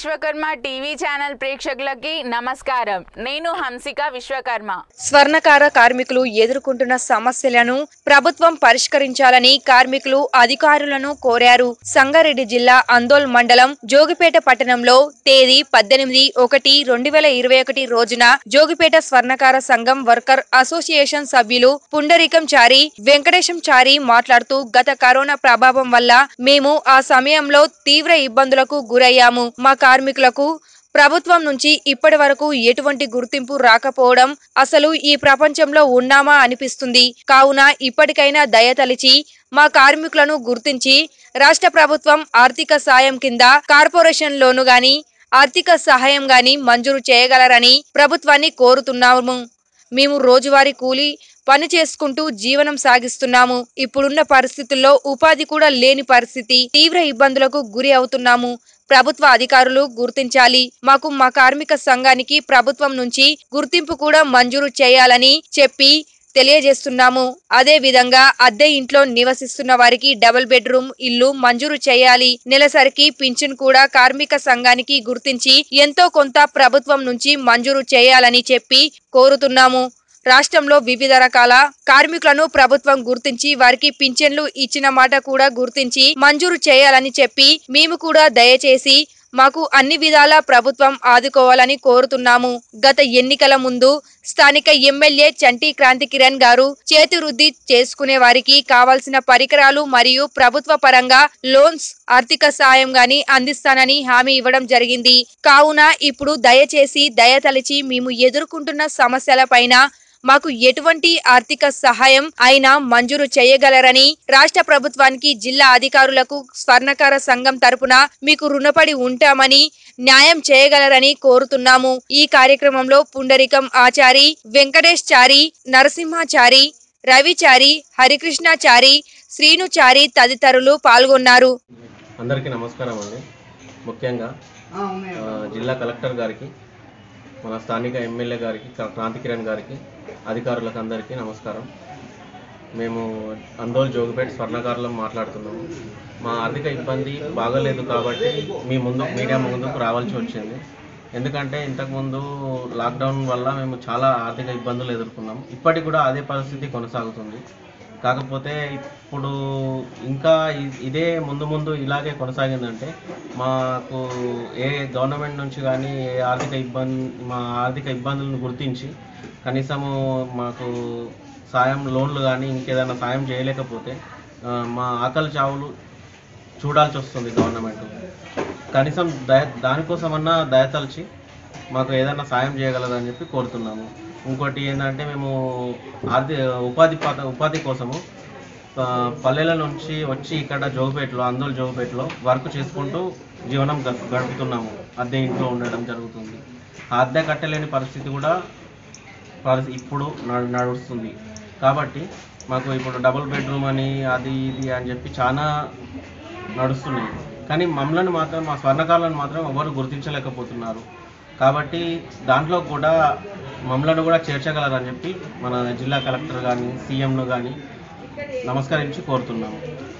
Vishwakarma TV channel ప్రేక్షకులకి నమస్కారం నేను హంసిక విశ్వకర్మ స్వర్ణకార కార్మికులు ఎదుర్కొంటున్న సమస్యలను ప్రభుత్వం పరిష్కరించాలని కార్మికులు అధికారులను కోరారు సంగారెడ్డి జిల్లా అందోల్ మండలం జోగిపేట పట్టణంలో తేదీ పద్దెనిమిది ఒకటి రెండు వేల ఇరవై ఒకటి రోజున జోగిపేట స్వర్ణకార సంఘం వర్కర్ అసోసియేషన్ సభ్యులు పుండరీకం చారి వెంకటేశం చారి మాట్లాడుతూ గత కరోనా ప్రభావం వల్ల మేము ఆ సమయంలో తీవ్ర ఇబ్బందులకు గురయ్యాము మా కార్మికులకు ప్రభుత్వం నుంచి ఇప్పటి వరకు ఎటువంటి గుర్తింపు రాకపోవడం అసలు ఈ ప్రపంచంలో ఉన్నామా అనిపిస్తుంది కావున ఇప్పటికైనా దయతలిచి మా కార్మికులను గుర్తించి రాష్ట్ర ప్రభుత్వం ఆర్థిక సాయం కింద కార్పొరేషన్ లోను గాని ఆర్థిక సహాయం గాని మంజూరు చేయగలరని ప్రభుత్వాన్ని కోరుతున్నాము మేము రోజువారీ కూలి పని చేసుకుంటూ జీవనం సాగిస్తున్నాము ఇప్పుడున్న పరిస్థితుల్లో ఉపాధి కూడా లేని పరిస్థితి తీవ్ర ఇబ్బందులకు గురి అవుతున్నాము ప్రభుత్వ అధికారులు గుర్తించాలి మాకు మా కార్మిక సంఘానికి ప్రభుత్వం నుంచి గుర్తింపు కూడా మంజూరు చేయాలని చెప్పి తెలియజేస్తున్నాము అదే విధంగా అద్దె ఇంట్లో నివసిస్తున్న వారికి డబుల్ బెడ్రూమ్ ఇల్లు మంజూరు చేయాలి నెలసరికి పింఛన్ కూడా కార్మిక సంఘానికి గుర్తించి ఎంతో కొంత ప్రభుత్వం నుంచి మంజూరు చేయాలని చెప్పి కోరుతున్నాము రాష్ట్రంలో వివిధ రకాల కార్మికులను ప్రభుత్వం గుర్తించి వారికి పింఛన్లు ఇచ్చిన మాట కూడా గుర్తించి మంజూరు చేయాలని చెప్పి మేము కూడా దయచేసి మాకు అన్ని విధాలా ప్రభుత్వం ఆదుకోవాలని కోరుతున్నాము గత ఎన్నికల ముందు స్థానిక ఎమ్మెల్యే చంటి క్రాంతి కిరణ్ గారు చేతి వృద్ధి చేసుకునే వారికి కావాల్సిన పరికరాలు మరియు ప్రభుత్వ పరంగా లోన్స్ ఆర్థిక సాయం గాని అందిస్తానని హామీ ఇవ్వడం జరిగింది కావున ఇప్పుడు దయచేసి దయతలిచి మేము ఎదుర్కొంటున్న సమస్యలపైన మాకు ఎటువంటి ఆర్థిక సహాయం అయినా మంజూరు చేయగలరని రాష్ట్ర ప్రభుత్వానికి జిల్లా అధికారులకు స్వర్ణకార సంఘం తరపున మీకు రుణపడి ఉంటామని న్యాయం చేయగలరని కోరుతున్నాము ఈ కార్యక్రమంలో పుండరికం ఆచారి వెంకటేష్ చారి నరసింహాచారి రవిచారి హరికృష్ణాచారి శ్రీనుచారి తదితరులు పాల్గొన్నారు అందరికీ నమస్కారం అండి ముఖ్యంగా ఆ, జిల్లా కలెక్టర్ గారికి మన స్థానిక ఎమ్మెల్యే గారికి క- క్రాంతి కిరణ్ గారికి అధికారులకు అందరికీ నమస్కారం మేము అందోల్ జోగిపేట స్వర్ణకారులం మాట్లాడుతున్నాము మా ఆర్థిక ఇబ్బంది బాగలేదు కాబట్టి మీ ముందు మీడియా ముందుకు రావాల్సి వచ్చింది ఎందుకంటే ఇంతకుముందు లాక్డౌన్ వల్ల మేము చాలా ఆర్థిక ఇబ్బందులు ఎదుర్కొన్నాం ఇప్పటికి కూడా అదే పరిస్థితి కొనసాగుతుంది కాకపోతే ఇప్పుడు ఇంకా ఇ- ఇదే ముందు ముందు ఇలాగే కొనసాగిందంటే మాకు ఏ గవర్నమెంట్ నుంచి కానీ ఏ ఆర్థిక ఇబ్బంది మా ఆర్థిక ఇబ్బందులను గుర్తించి కనీసము మాకు సాయం లోన్లు కానీ ఇంకేదైనా సాయం చేయలేకపోతే ఆ, మా ఆకలి చావులు చూడాల్సి వస్తుంది గవర్నమెంట్ కనీసం దయ దానికోసమన్నా దయతలిచి మాకు ఏదైనా సాయం చేయగలరని చెప్పి కోరుతున్నాము ఇంకోటి ఏంటంటే మేము ఆర్థిక ఉపాధి పథ ఉపాధి కోసము ఆ, పల్లెల నుంచి వచ్చి ఇక్కడ జోగుపేటలో అందోల్ జోగుపేటలో వర్క్ చేసుకుంటూ జీవనం గ- గడుపుతున్నాము అద్దె ఇంట్లో ఉండడం జరుగుతుంది ఆ అద్దె కట్టలేని పరిస్థితి కూడా పరిస్థితి ఇప్పుడు నడు నడుస్తుంది కాబట్టి మాకు ఇప్పుడు డబుల్ బెడ్రూమ్ అని అది ఇది అని చెప్పి చాలా నడుస్తున్నాయి కానీ మమ్మల్ని మాత్రం మా స్వర్ణకారులను మాత్రం ఎవరు గుర్తించలేకపోతున్నారు కాబట్టి దాంట్లో కూడా మమ్మల్ని కూడా చేర్చగలరని చెప్పి మన జిల్లా కలెక్టర్ కానీ సీఎంను కానీ నమస్కరించి కోరుతున్నాము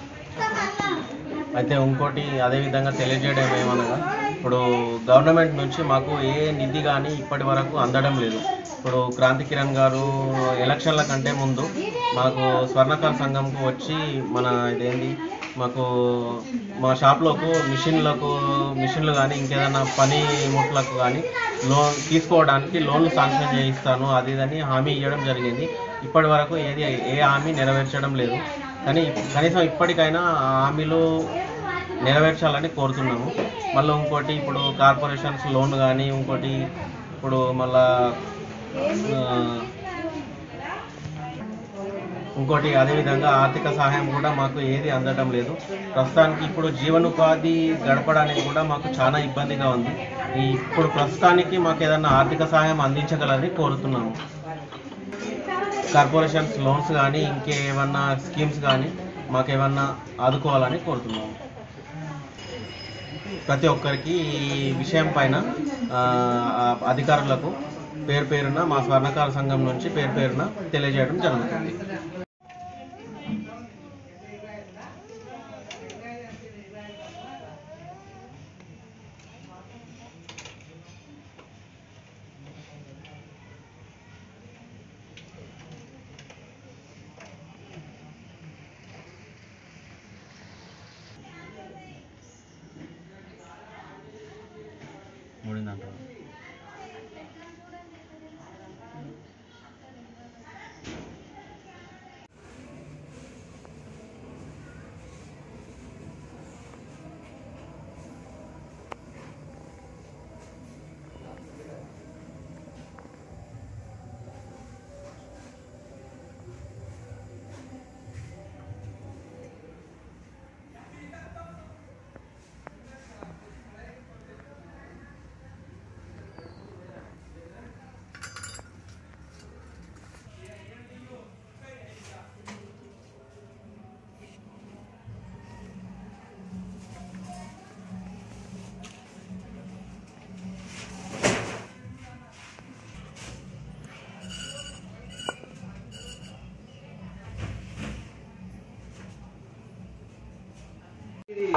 అయితే ఇంకోటి అదేవిధంగా తెలియజేయడం ఏమనగా ఇప్పుడు గవర్నమెంట్ నుంచి మాకు ఏ నిధి కానీ ఇప్పటి వరకు అందడం లేదు ఇప్పుడు క్రాంతి కిరణ్ గారు ఎలక్షన్ల కంటే ముందు మాకు స్వర్ణకార సంఘంకు వచ్చి మన ఇదేంది మాకు మా షాప్లకు మిషన్లకు మిషన్లు కానీ ఇంకేదైనా పని ముట్లకు కానీ లోన్ తీసుకోవడానికి లోన్లు శాంక్షన్ చేయిస్తాను అది ఇదని హామీ ఇవ్వడం జరిగింది ఇప్పటి వరకు ఏది ఏ హామీ నెరవేర్చడం లేదు కానీ కనీసం ఇప్పటికైనా ఆ హామీలు నెరవేర్చాలని కోరుతున్నాము మళ్ళీ ఇంకోటి ఇప్పుడు కార్పొరేషన్స్ లోన్ కానీ ఇంకోటి ఇప్పుడు మళ్ళా ఆ, ఇంకోటి అదేవిధంగా ఆర్థిక సహాయం కూడా మాకు ఏది అందడం లేదు ప్రస్తుతానికి ఇప్పుడు జీవనోపాధి గడపడానికి కూడా మాకు చాలా ఇబ్బందిగా ఉంది ఈ ఇప్పుడు ప్రస్తుతానికి మాకు ఏదైనా ఆర్థిక సహాయం అందించగలని కోరుతున్నాము కార్పొరేషన్స్ లోన్స్ కానీ ఇంకేమన్నా స్కీమ్స్ కానీ మాకేమన్నా ఆదుకోవాలని కోరుతున్నాము ప్రతి ఒక్కరికి ఈ విషయం పైన ఆ, ఆ అధికారులకు పేరు పేరున మా స్వర్ణకార సంఘం నుంచి పేరు పేరున తెలియజేయడం జరుగుతుంది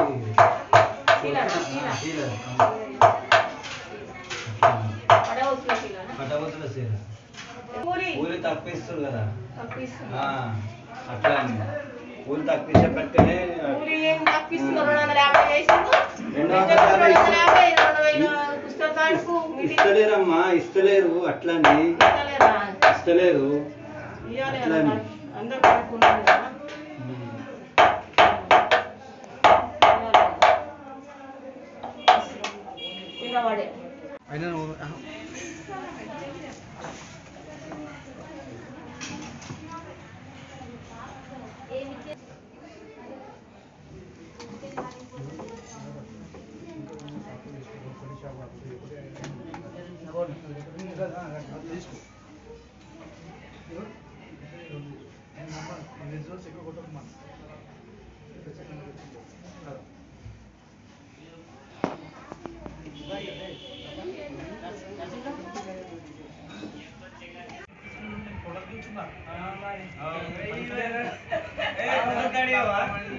పట్టబోతుల సీర ఊరి తప్పిస్తుంది కదా ఆ, అట్లా అని ఊరి తప్పించే పట్టుకనే రెండు వందల యాభై ఇస్తలేరమ్మా ఇస్తలేరు అట్లా అని ఇస్తలేరు అట్లా అని. ఉమ్. అయినా నువ్వు- ఆహా.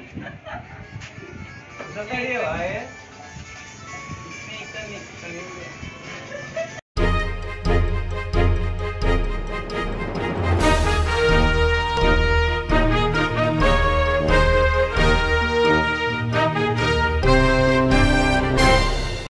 ఏ